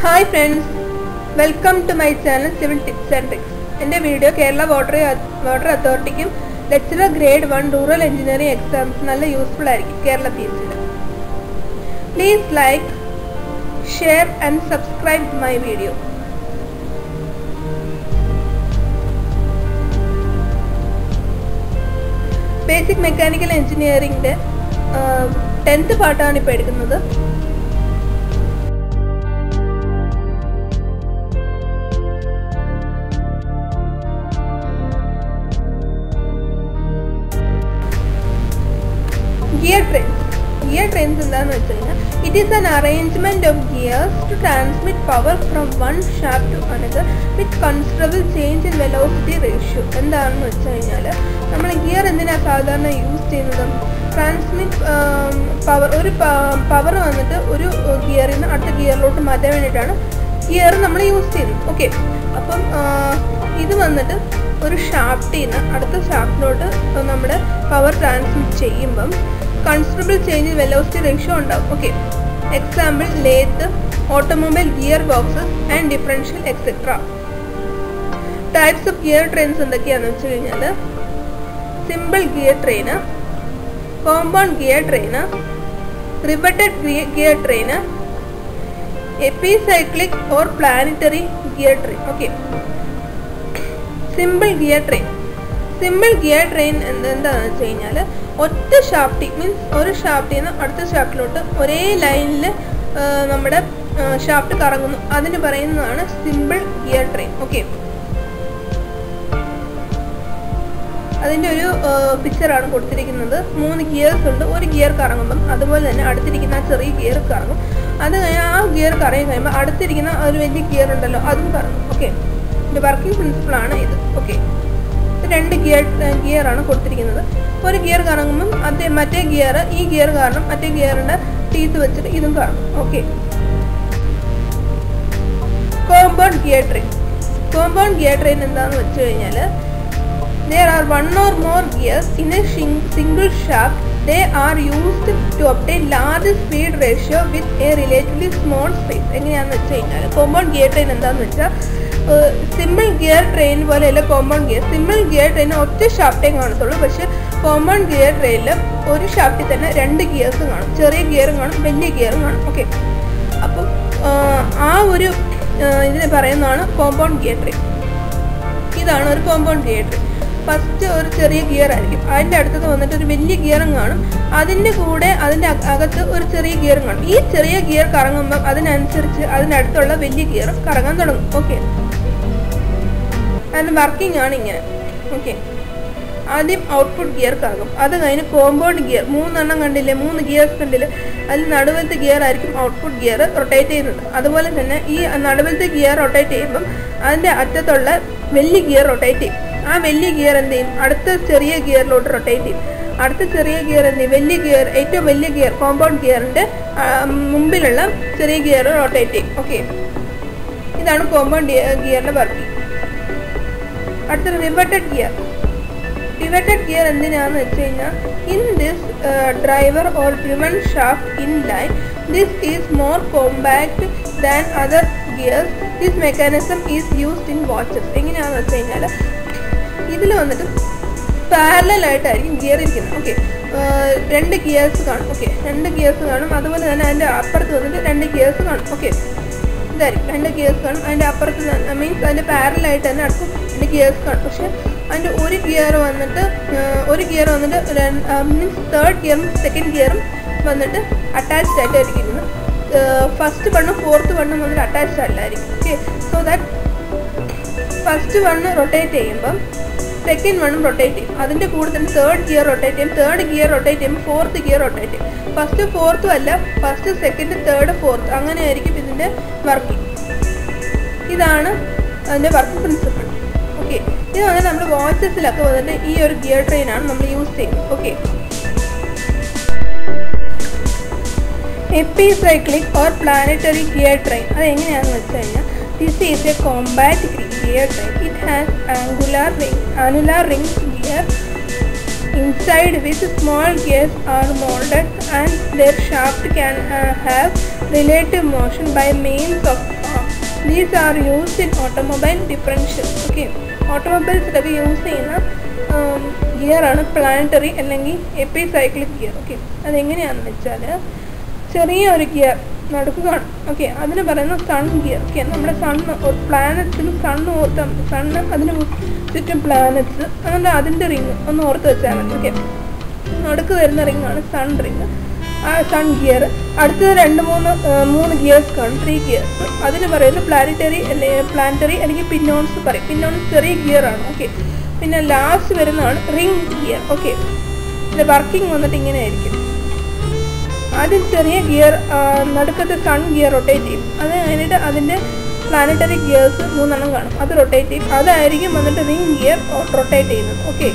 Hi friends welcome to my channel civil tips and tricks എൻ്റെ video Kerala water water അതോറിറ്റിക്കും lecturer grade one rural engineering exams നല്ല useful ആയിരിക്കും Kerala P S please like share and subscribe my video basic mechanical എഞ്ചിനീയറിംഗിൻ്റെ tenth പാർട്ടാണ് ഇപ്പോൾ എടുക്കുന്നത് gear trains gear trains എന്താണെന്ന് വെച്ച് കഴിഞ്ഞാൽ it is an arrangement of gears to transmit power from one shaft to another with considerable change in velocity ratio എന്താണെന്ന് വെച്ച് കഴിഞ്ഞാൽ നമ്മൾ ഗിയർ എന്തിനാണ് സാധാരണ യൂസ് ചെയ്യുന്നത് ട്രാൻസ്മിറ്റ് പവർ ഒരു പവർ വന്നിട്ട് ഒരു ഗിയറിൽ നിന്ന് അടുത്ത ഗിയറിലോട്ട് മാറ്റാൻ വേണ്ടിയിട്ടാണ് ഗിയർ നമ്മൾ യൂസ് ചെയ്യുന്നത് ഓക്കെ അപ്പം ഇത് വന്നിട്ട് ഒരു ഷാഫ്റ്റിൽ നിന്ന് അടുത്ത ഷാഫ്റ്റിലോട്ട് നമ്മുടെ പവർ ട്രാൻസ്മിറ്റ് ചെയ്യുമ്പം കൺസിഡറബിൾ ചേഞ്ച് വെലോസിറ്റി റേഷ്യോ ഉണ്ടാവും okay example lathe automobile gear boxes and differential etcetera types of gear trains എന്തൊക്കെയാണെന്ന് വെച്ച് കഴിഞ്ഞാൽ simple gear train compound gear train reverted gear train epicyclic or planetary gear train okay simple gear train simple gear train എന്താണെന്ന് വെച്ച് കഴിഞ്ഞാൽ ഒറ്റ ഷാഫ്റ്റി means ഒരു ഷാഫ്റ്റിൽ നിന്ന് അടുത്ത ഷാഫ്റ്റിലോട്ട് ഒരേ ലൈനിൽ നമ്മുടെ ഷാഫ്റ്റ് കറങ്ങുന്നു അതിന് പറയുന്നതാണ് സിമ്പിൾ ഗിയർ ട്രെയിൻ ഓക്കെ അതിൻ്റെ ഒരു പിക്ചറാണ് കൊടുത്തിരിക്കുന്നത് മൂന്ന് ഗിയേഴ്സ് ഉണ്ട് ഒരു ഗിയർ കറങ്ങുമ്പം അതുപോലെ തന്നെ അടുത്തിരിക്കുന്ന ആ ചെറിയ ഗിയർ കറങ്ങും അത് കഴിഞ്ഞാൽ ആ ഗിയർ കറങ്ങി കഴിയുമ്പോൾ അടുത്തിരിക്കുന്ന ഒരു വലിയ ഗിയർ ഉണ്ടല്ലോ അതും കറങ്ങും ഓക്കെ ഇതിൻ്റെ വർക്കിംഗ് പ്രിൻസിപ്പിളാണ് ഇത് ഓക്കെ രണ്ട് ഗിയർ ഗിയർ ആണ് കൊടുത്തിരിക്കുന്നത് ഒരു ഗിയർ കറങ്ങുമ്പം അതേ മറ്റേ ഗിയർ ഈ ഗിയർ കാരണം മറ്റേ ഗിയറിൻ്റെ ടീത്ത് വെച്ചിട്ട് ഇതും കറങ്ങും okay compound gear train compound gear train എന്താണെന്ന് വെച്ച് കഴിഞ്ഞാൽ there are one or more gears in a single shaft they are used to obtain large speed ratio with a relatively small space എങ്ങനെയാണെന്ന് വെച്ച് കഴിഞ്ഞാൽ compound gear train എന്താണെന്ന് വെച്ചാൽ simple gear train പോലെയല്ല compound gear simple gear train ഒറ്റ ഷാഫ്റ്റേ കാണത്തുള്ളൂ പക്ഷെ കോമ്പൗണ്ട് ഗിയർ ട്രെയിനിൽ ഒരു ഷാഫ്റ്റിൽ തന്നെ രണ്ട് ഗിയേഴ്സും കാണും ചെറിയ ഗിയറും കാണും വലിയ ഗിയറും കാണും ഓക്കെ അപ്പം ആ ഒരു ഇതിന് പറയുന്നതാണ് കോമ്പൗണ്ട് ഗിയർ ട്രെയിൻ ഇതാണ് ഒരു കോമ്പൗണ്ട് ഗിയർ ട്രെയിൻ ഫസ്റ്റ് ഒരു ചെറിയ ഗിയർ ആയിരിക്കും അതിൻ്റെ അടുത്തത് വന്നിട്ട് ഒരു വലിയ ഗിയറും കാണും അതിൻ്റെ കൂടെ അതിൻ്റെ അകത്ത് ഒരു ചെറിയ ഗിയറും കാണും ഈ ചെറിയ ഗിയർ കറങ്ങുമ്പോൾ അതിനനുസരിച്ച് അതിനടുത്തുള്ള വലിയ ഗിയർ കറങ്ങാൻ തുടങ്ങും ഓക്കെ അതിൻ്റെ വർക്കിംഗ് ആണ് ഇങ്ങനെ ഓക്കെ ആദ്യം ഔട്ട്പുട്ട് ഗിയർ കറങ്ങും അത് കഴിഞ്ഞ് കോമ്പൗണ്ട് ഗിയർ മൂന്നെണ്ണം കണ്ടില്ലേ മൂന്ന് ഗിയേഴ്സ് കണ്ടില്ലേ അതിൽ നടുവലത്തെ ഗിയർ ആയിരിക്കും ഔട്ട്പുട്ട് ഗിയർ റൊട്ടേറ്റ് ചെയ്യുന്നത് അതുപോലെ തന്നെ ഈ നടുവലത്തെ ഗിയർ റൊട്ടേറ്റ് ചെയ്യുമ്പം അതിൻ്റെ അറ്റത്തുള്ള വലിയ ഗിയർ റൊട്ടേറ്റ് ചെയ്യും ആ വലിയ ഗിയർ എന്ത് ചെയ്യും അടുത്ത ചെറിയ ഗിയറിലോട്ട് റൊട്ടേറ്റ് ചെയ്യും അടുത്ത ചെറിയ ഗിയർ എന്ത് ചെയ്യും വലിയ ഗിയർ ഏറ്റവും വലിയ ഗിയർ കോമ്പൗണ്ട് ഗിയറിൻ്റെ മുമ്പിലുള്ള ചെറിയ ഗിയർ റൊട്ടേറ്റ് ചെയ്യും ഓക്കെ ഇതാണ് കോമ്പൗണ്ട് ഗിയറിൻ്റെ വർക്കിംഗ് അടുത്ത റിവർട്ടഡ് ഗിയർ റിവർട്ടഡ് ഗിയർ എന്തിനാന്ന് വെച്ച് കഴിഞ്ഞാൽ in this driver or driven shaft in line this is more compact than other gears this mechanism is used in watches എങ്ങനെയാണെന്ന് വെച്ച് കഴിഞ്ഞാൽ ഇതിൽ വന്നിട്ട് പാരലായിട്ടായിരിക്കും ഗിയർ ഇരിക്കുന്നത് ഓക്കെ രണ്ട് ഗിയേഴ്സ് കാണും ഓക്കെ രണ്ട് ഗിയേഴ്സ് കാണും അതുപോലെ തന്നെ അതിൻ്റെ അപ്പുറത്ത് വന്നിട്ട് രണ്ട് ഗിയേഴ്സ് കാണും ഓക്കെ ഇതായിരിക്കും രണ്ട് ഗിയേഴ്സ് കാണും അതിൻ്റെ അപ്പുറത്ത് മീൻസ് അതിൻ്റെ പാരലായിട്ട് തന്നെ അടുത്ത് രണ്ട് ഗിയേഴ്സ് കാണും പക്ഷെ അതിൻ്റെ ഒരു ഗിയർ വന്നിട്ട് ഒരു ഗിയർ വന്നിട്ട് മീൻസ് തേർഡ് ഗിയറും സെക്കൻഡ് ഗിയറും വന്നിട്ട് അറ്റാച്ച്ഡ് ആയിട്ടായിരിക്കും ഇരുന്നത് ഫസ്റ്റ് വണ്ണും ഫോർത്ത് വണ്ണും വന്നിട്ട് അറ്റാച്ച്ഡ് അല്ലായിരിക്കും okay so that first one rotate ചെയ്യുമ്പം സെക്കൻഡ് വണ്ണും റൊട്ടേറ്റ് ചെയ്യും അതിൻ്റെ കൂടെ തന്നെ തേർഡ് ഗിയർ റൊട്ടേറ്റ് ചെയ്യും തേർഡ് ഗിയർ റൊട്ടേറ്റ് ചെയ്യുമ്പോൾ ഫോർത്ത് ഗിയർ റൊട്ടേറ്റ് ചെയ്യും ഫസ്റ്റ് ഫോർത്തും അല്ല ഫസ്റ്റ് സെക്കൻഡ് തേർഡ് ഫോർത്ത് അങ്ങനെയായിരിക്കും ഇതിൻ്റെ വർക്കിംഗ് ഇതാണ് അതിൻ്റെ വർക്കിംഗ് പ്രിൻസിപ്പിൾ ഓക്കെ ഇത് വന്നിട്ട് നമ്മൾ വാച്ചസിലൊക്കെ വന്നിട്ട് ഈ ഒരു ഗിയർ ട്രെയിനാണ് നമ്മൾ യൂസ് ചെയ്യുന്നത് okay epicyclic or planetary gear train അത് എങ്ങനെയാണെന്ന് വെച്ച് കഴിഞ്ഞാൽ this is a compact gear train it has angular ring annular ring gear inside which small gears are molded and their shaft can uh, have relative motion by means of arm. These are used in automobile differential. Okay. ഓട്ടോമൊബൈൽസിലൊക്കെ use ചെയ്യുന്ന ഗിയറാണ് planetary അല്ലെങ്കിൽ എപ്പി cyclic gear okay അതെങ്ങനെയാണെന്ന് വെച്ചാൽ ചെറിയ ഒരു gear നടുക്ക് കാണും ഓക്കെ അതിന് പറയുന്ന സൺ ഗിയർ ഓക്കെ നമ്മുടെ സണ്ണ് പ്ലാനറ്റ്സിൽ സണ്ണ് ഓർത്താൽ മതി സണ്ണ് അതിന് ചുറ്റും പ്ലാനറ്റ്സ് എന്നിട്ട് അതിൻ്റെ റിങ് ഒന്ന് ഓർത്ത് വെച്ചാൽ മതി ഓക്കെ നടുക്ക് വരുന്ന റിങ്ങാണ് സൺ റിങ് ആ സൺ ഗിയർ അടുത്തത് രണ്ട് മൂന്ന് ആ, മൂന്ന് ഗിയേഴ്സ് കാണും ത്രീ ഗിയേഴ്സ് അതിന് പറയുന്നത് പ്ലാനറ്ററി അല്ലെങ്കിൽ പ്ലാനറ്ററി അല്ലെങ്കിൽ പിന്നോൺസ് പറയും പിന്നോൺസ് ചെറിയ ഗിയർ ആണ് ഓക്കെ പിന്നെ ലാസ്റ്റ് വരുന്നതാണ് റിംഗ് ഗിയർ ഓക്കെ ഇത് വർക്കിംഗ് വന്നിട്ട് ഇങ്ങനെ ആയിരിക്കും ആദ്യം ചെറിയ ഗിയർ നടുക്കത്തെ സൺ ഗിയർ റൊട്ടേറ്റ് ചെയ്യും അത് കഴിഞ്ഞിട്ട് അതിൻ്റെ പ്ലാനറ്ററി ഗിയേഴ്സ് മൂന്നെണ്ണം കാണും അത് റൊട്ടേറ്റ് ചെയ്യും അതായിരിക്കും വന്നിട്ട് റിംഗ് ഗിയർ റൊട്ടേറ്റ് ചെയ്യുന്നത് okay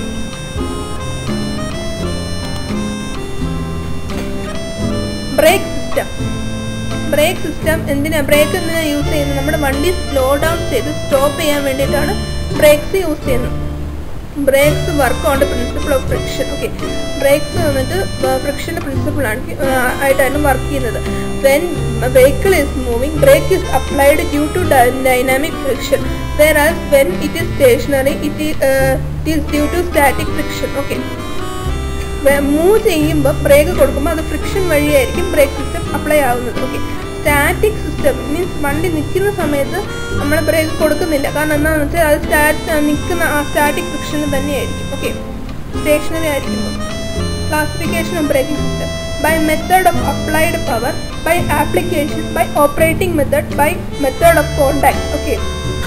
brake system brake system എന്തിനാ ബ്രേക്ക് എന്തിനാ യൂസ് ചെയ്യുന്നത് നമ്മുടെ വണ്ടി സ്ലോ ഡൗൺ ചെയ്ത് സ്റ്റോപ്പ് ചെയ്യാൻ വേണ്ടിയിട്ടാണ് ബ്രേക്സ് യൂസ് ചെയ്യുന്നത് brakes work on the principle of friction okay brakes വന്നിട്ട് ഫ്രിക്ഷൻ്റെ പ്രിൻസിപ്പിൾ ആണ് ആ, ആയിട്ടാണ് വർക്ക് ചെയ്യുന്നത് when vehicle is moving brake is applied due to dynamic friction whereas when it is stationary it is due to static friction okay move ചെയ്യുമ്പോൾ brake കൊടുക്കുമ്പോൾ അത് friction വഴിയായിരിക്കും ബ്രേക്ക് സിസ്റ്റം അപ്ലൈ ആവുന്നത് okay static system means വണ്ടി നിൽക്കുന്ന സമയത്ത് നമ്മൾ break കൊടുക്കുന്നില്ല കാരണം എന്താണെന്ന് വെച്ചാൽ അത് സ്റ്റാറ്റ് നിൽക്കുന്ന ആ സ്റ്റാറ്റിക് ഫ്രിക്ഷനിൽ തന്നെയായിരിക്കും ഓക്കെ സ്റ്റേഷനറി ആയിരിക്കുമ്പോൾ classification of braking system by method of applied power by application by operating method by method of contact okay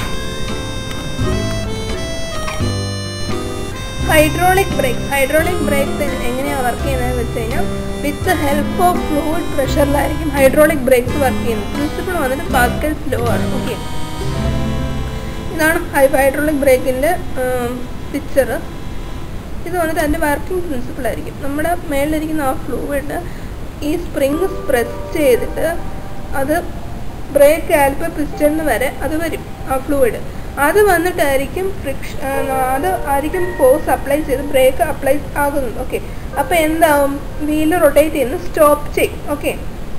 hydraulic brake hydraulic brakes എങ്ങനെയാണ് വർക്ക് ചെയ്യുന്നത് വെച്ച് കഴിഞ്ഞാൽ വിത്ത് ഹെൽപ്പ് ഓഫ് ഫ്ലൂയിഡ് പ്രഷറിലായിരിക്കും hydraulic brakes work ചെയ്യുന്നത് principle വന്നിട്ട് Pascal's law ആണ് okay ഇതാണ് hydraulic ബ്രേക്കിൻ്റെ പിക്ചർ ഇത് വന്നിട്ട് അതിൻ്റെ വർക്കിംഗ് പ്രിൻസിപ്പിൾ ആയിരിക്കും നമ്മുടെ മേളിലിരിക്കുന്ന ആ ഫ്ലൂയിഡ് ഈ സ്പ്രിങ് പ്രസ് ചെയ്തിട്ട് അത് ബ്രേക്ക് ആൽപ്പ് പിസ്റ്റണിന് വരെ അത് വരും ആ ഫ്ലൂയിഡ് അത് വന്നിട്ടായിരിക്കും ഫ്രിക്ഷൻ അത് ആയിരിക്കും ഫോഴ്സ് അപ്ലൈ ചെയ്ത് ബ്രേക്ക് അപ്ലൈ ആകുന്നത് ഓക്കെ അപ്പോൾ എന്താവും വീല് റൊട്ടേറ്റ് ചെയ്യുന്ന സ്റ്റോപ്പ് ചെയ്യും ഓക്കെ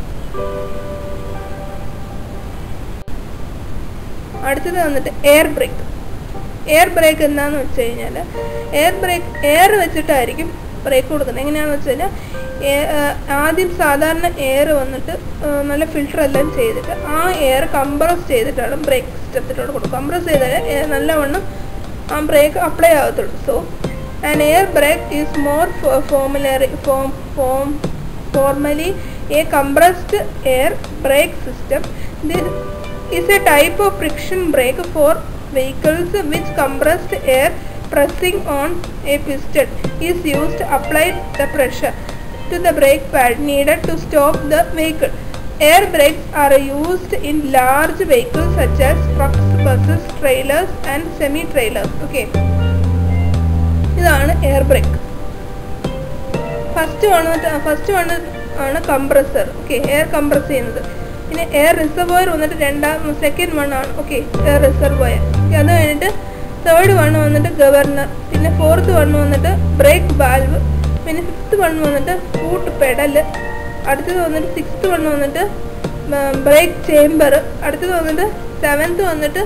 അടുത്തത് വന്നിട്ട് എയർ ബ്രേക്ക് എയർ ബ്രേക്ക് എന്താണെന്ന് വെച്ച് കഴിഞ്ഞാൽ എയർ ബ്രേക്ക് എയർ വെച്ചിട്ടായിരിക്കും ബ്രേക്ക് കൊടുക്കുന്നത് എങ്ങനെയാണെന്ന് വെച്ച് കഴിഞ്ഞാൽ എ- ആ, ആദ്യം സാധാരണ എയർ വന്നിട്ട് ആ, നല്ല ഫിൽട്ടർ എല്ലാം ചെയ്തിട്ട് ആ എയർ കംപ്രസ് ചെയ്തിട്ടാണ് ബ്രേക്ക് സിസ്റ്റത്തിലോട്ട് കൊടുക്കുക കംപ്രസ് ചെയ്താലേ എയർ നല്ലവണ്ണം ആ ബ്രേക്ക് അപ്ലൈ ആകത്തുള്ളൂ so an air brake is more formulary form form formally a compressed air brake system. This is a type of friction brake for vehicles which compressed air pressing on a piston is used to apply the pressure to the brake pad needed to stop the vehicle. Air brakes are used in large vehicles such as trucks, buses, trailers and semi-trailers. Okay. ഇതാണ് air brake first one first one ആണ് compressor okay air compress ചെയ്യുന്നത് പിന്നെ air reservoir വന്നിട്ട് രണ്ടാം second one ആണ് okay air reservoir അത് കഴിഞ്ഞിട്ട് third one വന്നിട്ട് ഗവർണർ പിന്നെ ഫോർത്ത് വൺ വന്നിട്ട് ബ്രേക്ക് വാൽവ് പിന്നെ ഫിഫ്ത്ത് വൺ വന്നിട്ട് ഫൂട്ട് പെഡല് അടുത്തത് വന്നിട്ട് സിക്സ്ത് വൺ വന്നിട്ട് ബ്രേക്ക് ചേംബർ അടുത്തത് വന്നിട്ട് സെവൻത്ത് വന്നിട്ട്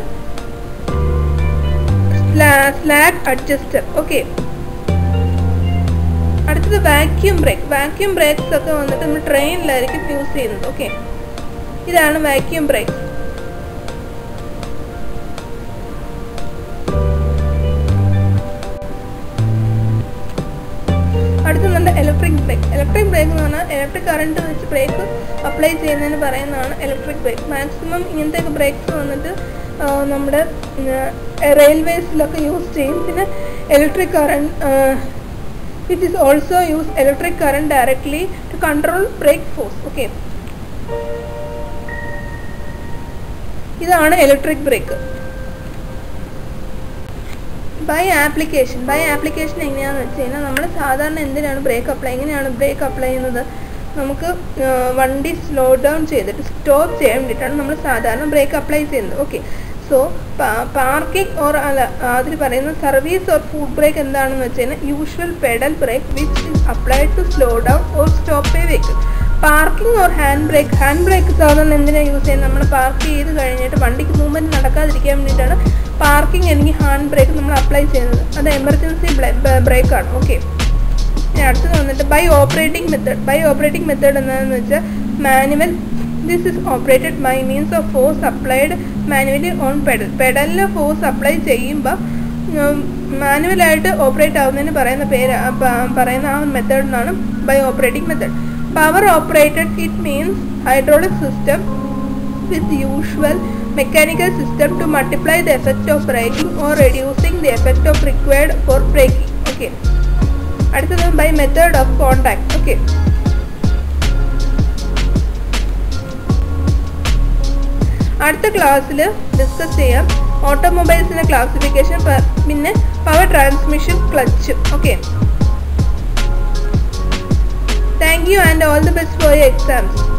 സ്ലാഗ് അഡ്ജസ്റ്റർ ഓക്കെ അടുത്തത് വാക്യൂം ബ്രേക്ക് വാക്യൂം ബ്രേക്സ് ഒക്കെ വന്നിട്ട് നമ്മൾ ട്രെയിനിലായിരിക്കും യൂസ് ചെയ്യുന്നത് ഓക്കെ ഇതാണ് വാക്യൂം ബ്രേക്ക് അടുത്ത നമ്മുടെ ഇലക്ട്രിക് ബ്രേക്ക് ഇലക്ട്രിക് ബ്രേക്ക് എന്ന് പറഞ്ഞാൽ ഇലക്ട്രിക് കറണ്ട് വെച്ച് ബ്രേക്ക് അപ്ലൈ ചെയ്യുന്നതിന് പറയുന്നതാണ് ഇലക്ട്രിക് ബ്രേക്ക് മാക്സിമം ഇങ്ങനത്തെ ബ്രേക്സ് വന്നിട്ട് ആ, നമ്മുടെ റെയിൽവേസിലൊക്കെ യൂസ് ചെയ്യും പിന്നെ electric current it is also use electric current directly to control brake force okay ഇതാണ് electric brake by application by application എങ്ങനെയാണെന്ന് വെച്ച് കഴിഞ്ഞാൽ നമ്മൾ സാധാരണ എന്തിനാണ് ബ്രേക്ക് അപ്ലൈ എങ്ങനെയാണ് ബ്രേക്ക് അപ്ലൈ ചെയ്യുന്നത് നമുക്ക് ആ, വണ്ടി സ്ലോ ഡൗൺ ചെയ്തിട്ട് സ്റ്റോപ്പ് ചെയ്യാൻ വേണ്ടിയിട്ടാണ് നമ്മൾ സാധാരണ ബ്രേക്ക് അപ്ലൈ ചെയ്യുന്നത് ഓക്കെ സോ പാർക്കിംഗ് ഓർ അല്ല അതിൽ പറയുന്ന സർവീസ് ഓർ ഫുഡ് ബ്രേക്ക് എന്താണെന്ന് വെച്ച് കഴിഞ്ഞാൽ usual pedal brake which is applied to slow down or stop a vehicle parking or hand brake hand brake സാധാരണ എന്തിനാണ് യൂസ് ചെയ്യുന്നത് നമ്മൾ പാർക്ക് ചെയ്ത് കഴിഞ്ഞിട്ട് വണ്ടിക്ക് മൂവ്മെൻറ്റ് നടക്കാതിരിക്കാൻ വേണ്ടിയിട്ടാണ് പാർക്കിംഗ് അല്ലെങ്കിൽ ഹാൻഡ് ബ്രേക്ക് നമ്മൾ അപ്ലൈ ചെയ്യുന്നത് അത് എമർജൻസി ബ്രേക്കാണ് ഓക്കെ ഇനി അടുത്തത് വന്നിട്ട് by operating method by operating method എന്താണെന്ന് വെച്ചാൽ manual this is operated by means of force applied manually on pedal പെഡലിൽ ഫോഴ്സ് അപ്ലൈ ചെയ്യുമ്പോൾ മാനുവലായിട്ട് ഓപ്പറേറ്റ് ആവുന്നതിന് പറയുന്ന പേര് ആ പ- പറയുന്ന ആ മെത്തേഡിനാണ് by operating method power operated it means hydraulic system with usual mechanical system to multiply the effect of braking or reducing the effect of required for braking okay അടുത്തത് by method of contact okay അടുത്ത ക്ലാസ്സിൽ discuss ചെയ്യാം ഓട്ടോമൊബൈൽസിൻ്റെ classification പിന്നെ power transmission clutch okay thank you and all the best for your exams